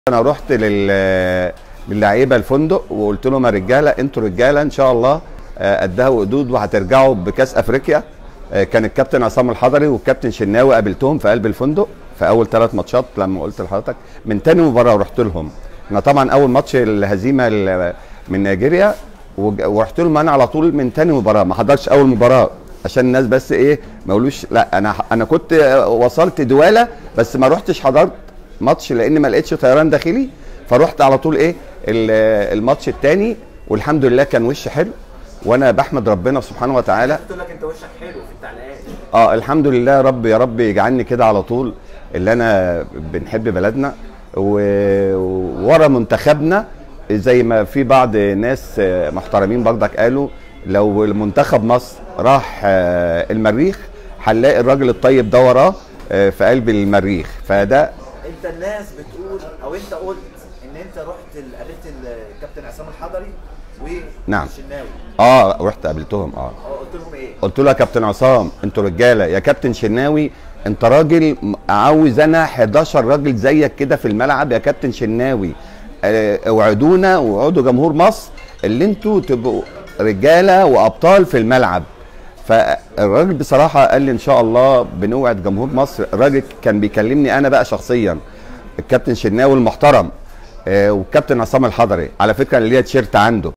انا رحت لل للعيبه الفندق وقلت لهم يا رجاله انتوا رجاله ان شاء الله آه، قدها وقدود وهترجعوا بكاس افريقيا آه، كان الكابتن عصام الحضري والكابتن شناوي قابلتهم في قلب الفندق في اول ثلاث ماتشات لما قلت لحضرتك من تاني مباراه رحت لهم انا طبعا اول ماتش الهزيمه ال- من نيجيريا وج- ورحت لهم انا على طول من تاني مباراه ما حضرتش اول مباراه عشان الناس بس ايه ما يقولوش لا انا انا كنت آه، وصلت دواله بس ما رحتش حضرت ماتش لان ما لقيتش طيران داخلي فرحت على طول ايه ال- الماتش الثاني والحمد لله كان وش حلو وانا بحمد ربنا سبحانه وتعالى قلت لك انت وشك حلو في التعليقات اه الحمد لله يا رب يا رب يجعلني كده على طول اللي انا بنحب بلدنا و- وورا منتخبنا زي ما في بعض ناس آه، محترمين برضك قالوا لو المنتخب مصر راح آه، المريخ هنلاقي الراجل الطيب ده وراه آه، في قلب المريخ فده انت الناس بتقول او انت قلت ان انت رحت ال- قابلت الكابتن عصام الحضري نعم. والشناوي اه رحت قابلتهم اه اه قلت لهم ايه؟ قلت له يا كابتن عصام انتوا رجاله يا كابتن شناوي انت راجل م- عاوز انا 11 راجل زيك كده في الملعب يا كابتن شناوي اه، اوعدونا واوعدوا جمهور مصر اللي انتوا تبقوا رجاله وابطال في الملعب فالراجل بصراحه قال لي ان شاء الله بنوعد جمهور مصر الراجل كان بيكلمني انا بقى شخصيا الكابتن شناوي المحترم اه، والكابتن عصام الحضري على فكره انا ليا تيشيرت عنده